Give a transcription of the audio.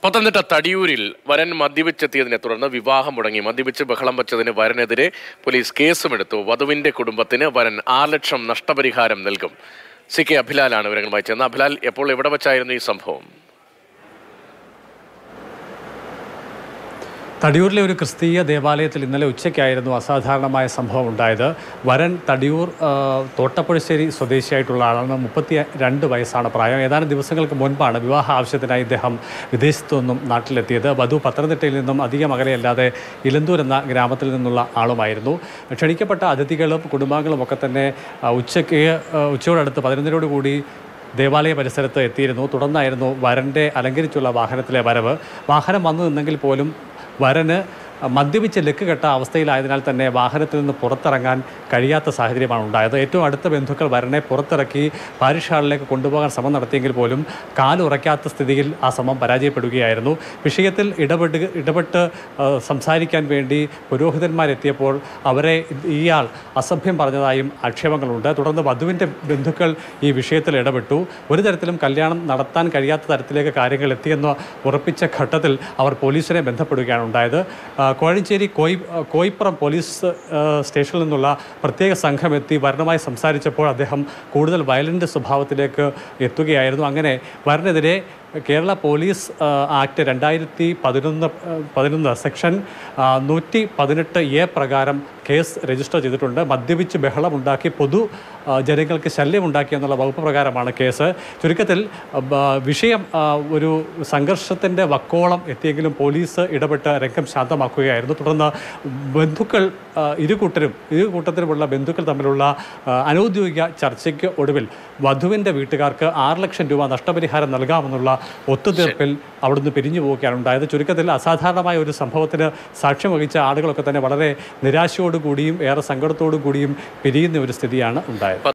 പത്തനംതിട്ട തടിയൂരിൽ വരൻ മദ്യപിച്ചെത്തിയതിനെ തുടർന്ന് വിവാഹം മുടങ്ങി മദ്യപിച്ച് ബഹളം വച്ചതിന് വരനെതിരെ പോലീസ് കേസുമെടുത്തു വധുവിന്റെ കുടുംബത്തിന് വരൻ ആറ് ലക്ഷം നഷ്ടപരിഹാരം നൽകും സി കെ അഭിലാലാണ് വിവരങ്ങളുമായി ചെന്നത് അഭിലാൽ എപ്പോൾ എവിടെ വച്ചായിരുന്നു ഈ സംഭവം തടിയൂരിലെ ഒരു ക്രിസ്തീയ ദേവാലയത്തിൽ ഇന്നലെ ഉച്ചയ്ക്കായിരുന്നു അസാധാരണമായ സംഭവം ഉണ്ടായത് വരൻ തടിയൂർ ആ, തോട്ടപ്പുഴശ്ശേരി സ്വദേശിയായിട്ടുള്ള ആളാണ് മുപ്പത്തി രണ്ട് വയസ്സാണ് പ്രായം ഏതാനും ദിവസങ്ങൾക്ക് മുൻപാണ് വിവാഹ ആവശ്യത്തിനായി ഇദ്ദേഹം വിദേശത്തു നിന്നും നാട്ടിലെത്തിയത് വധു പത്തനംതിട്ടയിൽ നിന്നും അധികം അകലെയല്ലാതെ ഇലന്തൂർ എന്ന ഗ്രാമത്തിൽ നിന്നുള്ള ആളുമായിരുന്നു ക്ഷണിക്കപ്പെട്ട അതിഥികളും കുടുംബാംഗങ്ങളും ഒക്കെ തന്നെ ആ, ഉച്ചയ്ക്ക് ആ, ഉച്ചയോടടുത്ത് പതിനൊന്നിനോട് കൂടി ദേവാലയ പരിസരത്ത് എത്തിയിരുന്നു തുടർന്നായിരുന്നു വരൻ്റെ അലങ്കരിച്ചുള്ള വാഹനത്തിലെ വരവ് വാഹനം വന്നു നിന്നെങ്കിൽ പോലും വരന് മദ്യപിച്ച് ലക്ക് കെട്ട അവസ്ഥയിലായതിനാൽ തന്നെ വാഹനത്തിൽ നിന്ന് പുറത്തിറങ്ങാൻ കഴിയാത്ത സാഹചര്യമാണ് ഉണ്ടായത് ഏറ്റവും അടുത്ത ബന്ധുക്കൾ വരനെ പുറത്തിറക്കി പാരിഷ് ഹാളിലേക്ക് കൊണ്ടുപോകാൻ ശ്രമം നടത്തിയെങ്കിൽ പോലും കാലുറയ്ക്കാത്ത സ്ഥിതിയിൽ ആ ശ്രമം പരാജയപ്പെടുകയായിരുന്നു വിഷയത്തിൽ ഇടപെട്ട് ഇടപെട്ട് ആ, സംസാരിക്കാൻ വേണ്ടി പുരോഹിതന്മാരെത്തിയപ്പോൾ അവരെ ഇയാൾ അസഭ്യം പറഞ്ഞതായും ആക്ഷേപങ്ങളുണ്ട് തുടർന്ന് വധുവിൻ്റെ ബന്ധുക്കൾ ഈ വിഷയത്തിൽ ഇടപെട്ടു ഒരു തരത്തിലും കല്യാണം നടത്താൻ കഴിയാത്ത തരത്തിലേക്ക് കാര്യങ്ങൾ എത്തിയെന്ന് ഉറപ്പിച്ച ഘട്ടത്തിൽ അവർ പോലീസിനെ ബന്ധപ്പെടുകയാണ് ഉണ്ടായത് ആ, കോഴഞ്ചേരി കോയി ആ, കോയിപ്പുറം പോലീസ് ആ, സ്റ്റേഷനിൽ നിന്നുള്ള പ്രത്യേക സംഘം എത്തി വരനുമായി സംസാരിച്ചപ്പോൾ അദ്ദേഹം കൂടുതൽ വയലൻ്റ് സ്വഭാവത്തിലേക്ക് എത്തുകയായിരുന്നു അങ്ങനെ വരനെതിരെ കേരള പോലീസ് ആ, ആക്ട് രണ്ടായിരത്തി പതിനൊന്ന് പതിനൊന്ന് സെക്ഷൻ ആ, നൂറ്റി പതിനെട്ട് എ പ്രകാരം കേസ് രജിസ്റ്റർ ചെയ്തിട്ടുണ്ട് മദ്യപിച്ച് ബഹളമുണ്ടാക്കി പൊതു ആ, ജനങ്ങൾക്ക് ശല്യമുണ്ടാക്കി എന്നുള്ള വകുപ്പ് പ്രകാരമാണ് കേസ് ചുരുക്കത്തിൽ ആ, ബ- വിഷയം ആ, ഒരു സംഘർഷത്തിൻ്റെ വക്കോളം എത്തിയെങ്കിലും പോലീസ് ഇടപെട്ട് രംഗം ശാന്തമാക്കുകയായിരുന്നു തുടർന്ന് ബന്ധുക്കൾ ആ, ഇരു കൂട്ടരും ഇരു കൂട്ടത്തിലുമുള്ള ബന്ധുക്കൾ തമ്മിലുള്ള ആ, അനൗദ്യോഗിക ചർച്ചയ്ക്ക് ഒടുവിൽ വധുവിൻ്റെ വീട്ടുകാർക്ക് ആറ് ലക്ഷം രൂപ നഷ്ടപരിഹാരം നൽകാമെന്നുള്ള ഒത്തുതീർപ്പിൽ അവിടുന്ന് പിരിഞ്ഞു പോവുകയാണ് ഉണ്ടായത് ചുരുക്കത്തിൽ അസാധാരണമായ ഒരു സംഭവത്തിന് സാക്ഷ്യം വഹിച്ച ആളുകളൊക്കെ തന്നെ വളരെ നിരാശയോടുകൂടിയും ഏറെ സങ്കടത്തോടു കൂടിയും പിരിയുന്ന ഒരു സ്ഥിതിയാണ് ഉണ്ടായത്